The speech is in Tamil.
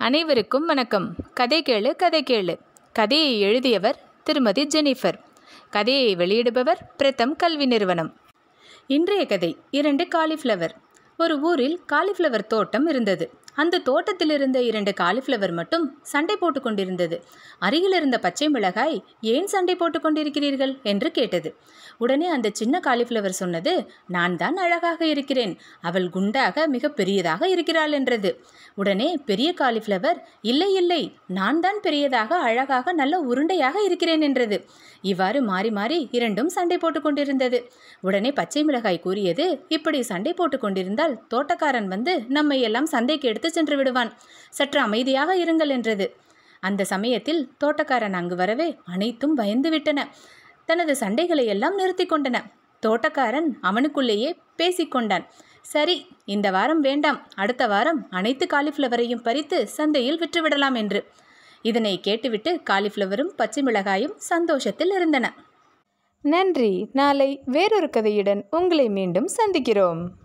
அனைவருக்கும் வணக்கம் கதை கேளு கதை கேளு கதையை எழுதியவர் திருமதி ஜெனிஃபர் கதையை வெளியிடுபவர் பிரதம் கல்வி நிறுவனம் இன்றைய கதை இரண்டு காலிஃப்ளவர் ஒரு ஊரில் காலிஃப்ளவர் தோட்டம் இருந்தது அந்த தோட்டத்தில் இருந்த இரண்டு காலிஃப்ளவர் மட்டும் சண்டை போட்டு கொண்டிருந்தது அருகில் இருந்த பச்சை மிளகாய் ஏன் சண்டை போட்டு கொண்டிருக்கிறீர்கள் என்று கேட்டது உடனே அந்த சின்ன காலிஃப்ளவர் சொன்னது நான் தான் அழகாக இருக்கிறேன் அவள் குண்டாக மிக பெரியதாக இருக்கிறாள் என்றது உடனே பெரிய காலிஃப்ளவர் இல்லை இல்லை நான் தான் பெரியதாக அழகாக நல்ல உருண்டையாக இருக்கிறேன் என்றது இவ்வாறு மாறி மாறி இரண்டும் சண்டை போட்டு கொண்டிருந்தது உடனே பச்சை மிளகாய் கூறியது இப்படி சண்டை போட்டு கொண்டிருந்தால் தோட்டக்காரன் வந்து நம்மை எல்லாம் சந்தைக்கு எடுத்து சென்று விடுவான் சற்று அமைதியாக இருங்கள் என்றது அந்த சமயத்தில் தோட்டக்காரன் அங்கு வரவே அனைத்தும் பயந்து விட்டன தனது சண்டைகளை எல்லாம் நிறுத்தி கொண்டன தோட்டக்காரன் அவனுக்குள்ளேயே பேசிக்கொண்டான் சரி இந்த வாரம் வேண்டாம் அடுத்த வாரம் அனைத்து காலிஃப்ளவரையும் பறித்து சந்தையில் விற்றுவிடலாம் என்று இதனை கேட்டுவிட்டு காலிஃப்ளவரும் பச்சை மிளகாயும் சந்தோஷத்தில் இருந்தன நன்றி நாளை வேறொரு கதையுடன் உங்களை மீண்டும் சந்திக்கிறோம்